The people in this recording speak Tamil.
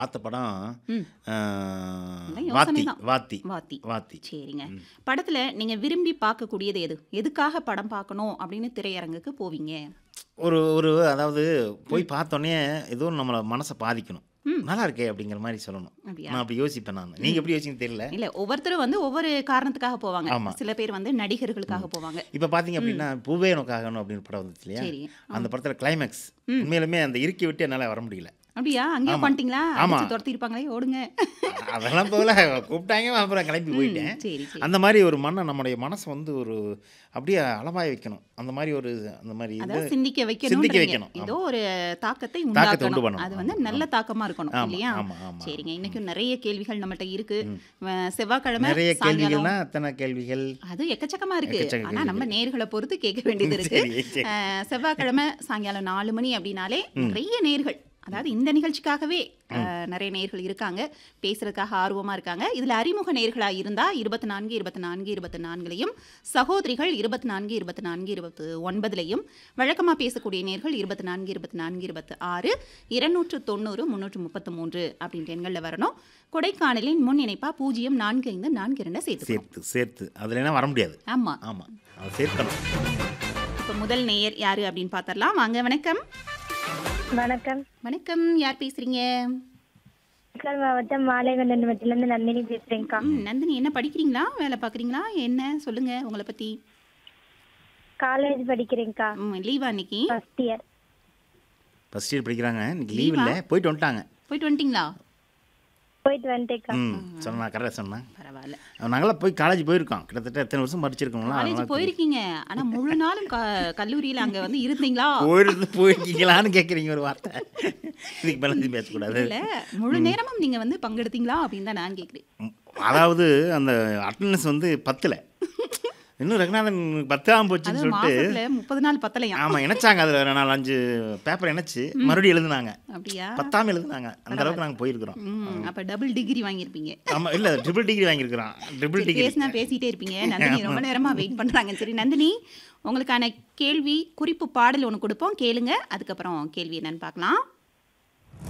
பார்த்த படம் ம். ஆ, அதான் யோசனை வாத்தி தான். வாத்தி வாத்தி வாத்தி சரிங்க படத்துல நீங்க விரும்பி பார்க்கக்கூடியது எது எதுக்காக படம் பார்க்கணும் அப்படின்னு திரையரங்குக்கு போவீங்க ஒரு ஒரு அதாவது போய் பார்த்தோன்னே ஏதோ நம்மளை மனசை பாதிக்கணும் ம். நல்லா இருக்கே அப்படிங்கிற மாதிரி சொல்லணும் அப்படியா நான் அப்படி யோசிப்பேன் நான் நீங்க எப்படி யோசிங்க தெரியல இல்ல ஒவ்வொருத்தரும் வந்து ஒவ்வொரு காரணத்துக்காக போவாங்க ஆமா. சில பேர் வந்து நடிகர்களுக்காக போவாங்க இப்போ பார்த்தீங்க அப்படின்னா பூவே நோக்காகணும் அப்படின்னு படம் வந்துச்சு இல்லையா சரி அந்த படத்துல கிளைமேக்ஸ் உண்மையிலுமே அந்த இறுக்கி விட்டு என்னால் வர முடியல அப்படியா அங்கேயே ஆமா. பண்ணிட்டீங்களா ஆமா. அடிச்சு துரத்தி இருப்பாங்களே ஓடுங்க அதெல்லாம் போல கூப்பிட்டாங்க அப்புறம் கிளம்பி போயிட்டேன் சரி சரி அந்த மாதிரி ஒரு மண்ணை நம்முடைய மனசை வந்து ஒரு அப்படியே அளவாய வைக்கணும் அந்த மாதிரி ஒரு அந்த மாதிரி இது அதாவது சிந்திக்க சிந்திக்க வைக்கணும் வைக்கணும். ஏதோ ஒரு தாக்கத்தை தாக்கத்தை உண்டு உண்டாக்கணும் பண்ணணும். அது வந்து ஆமா, நல்ல தாக்கமா இருக்கணும் ஆமா, இல்லையா ஆமா, ஆமா. சரிங்க இன்னைக்கும் நிறைய கேள்விகள் நம்மகிட்ட இருக்கு அஹ் செவ்வாய்க்கிழமை நிறைய சாயங்காலம் கேள்விகள்னா அத்தனை கேள்விகள் அது எக்கச்சக்கமா இருக்கு எக்கச்சக்க ஆனா நம்ம நேர்களை பொறுத்து கேட்க வேண்டியது இருக்கு சரி, சரி. அஹ் செவ்வாய்க்கிழமை சாயங்காலம் நாலு மணி அப்படின்னாலே நிறைய நேர்கள் அதாவது இந்த நிகழ்ச்சிக்காகவே அஹ், நிறைய நேர்கள் இருக்காங்க பேசுறதுக்காக ஆர்வமா இருக்காங்க இதுல அறிமுக நேர்களா இருந்தா இருபத்தி நான்கு இருபத்தி நான்கு இருபத்தி நான்குலையும் சகோதரிகள் இருபத்தி நான்கு இருபத்தி நான்கு இருபத்தி ஒன்பதுலையும் வழக்கமா பேசக்கூடிய நேர்கள் இருபத்தி நான்கு இருபத்தி நான்கு இருபத்தி ஆறு இருநூற்று தொண்ணூறு முன்னூற்று முப்பத்து மூன்று அப்படின்ற எண்களில் வரணும் கொடைக்கானலின் முன் இணைப்பா பூஜ்ஜியம் நான்கு ஐந்து நான்கு இரண்டு சேர்த்து சேர்த்து சேர்த்து அதுல வர முடியாது ஆமா ஆமா அதை சேர்க்கணும் இப்போ முதல் நேயர் யாரு அப்படின்னு பார்த்தரலாம் வாங்க வணக்கம் வணக்கம் வணக்கம் யார் பேசுறீங்க கடலூர் மாவட்டம் மாலைகண்டன் வட்டிலேருந்து நந்தினி பேசுறேங்க்கா ம், நந்தினி என்ன படிக்கிறீங்களா வேலை பார்க்குறீங்களா என்ன சொல்லுங்க உங்களை பத்தி காலேஜ் படிக்கிறேங்க்கா ம், லீவா இன்னைக்கு ஃபர்ஸ்ட் இயர் ஃபர்ஸ்ட் இயர் படிக்கிறாங்க இன்னைக்கு லீவ் இல்லை போயிட்டு வந்துட்டாங்க போயிட்டு வந்துட்டீங்களா போயிட்டு வந்துட்டேங்க்கா ம் சொன்னா கரெக்டாக சொன்னேன் பரவாயில்ல நாங்களாம் போய் காலேஜ் போயிருக்கோம் கிட்டத்தட்ட எத்தனை வருஷம் படிச்சிருக்கோங்களா காலேஜ் அதனால போயிருக்கீங்க ஆனா முழு நாளும் க- கல்லூரியில அங்க வந்து இருந்தீங்களா போயிருந்து போயிருக்கீங்களான்னு கேட்குறீங்க ஒரு வார்த்தை இதுக்கு மேலே எதுவும் பேசக்கூடாது இல்ல முழு நேரமும் நீங்க வந்து பங்கெடுத்தீங்களா அப்படின்னு தான் நான் கேக்குறேன் ம், அதாவது அந்த அட்டண்டன்ஸ் வந்து பத்தில் இன்னும் ரங்கநாதன் பத்தாம் போச்சுன்னு அது சொல்லிட்டு மாசத்துல முப்பது நாள் பத்தலையா ஆமாம் இணைச்சாங்க அதில் நாலு அஞ்சு பேப்பர் இணைச்சு மறுபடியும் எழுதுனாங்க அப்படியா பத்தாம் எழுதுனாங்க அந்த அளவுக்கு நாங்கள் போயிருக்கிறோம் ம் அப்ப டபுள் டிகிரி வாங்கியிருப்பீங்க ஆமாம் இல்லை ட்ரிபிள் டிகிரி வாங்கியிருக்கிறோம் ட்ரிபிள் டிகிரி பேசினா பேசிட்டே இருப்பீங்க நந்தினி ரொம்ப நேரமா வெயிட் பண்றாங்க சரி நந்தினி உங்களுக்கான கேள்வி குறிப்பு பாடல் ஒன்று கொடுப்போம் கேளுங்க அதுக்கப்புறம் கேள்வி என்னன்னு பார்க்கலாம்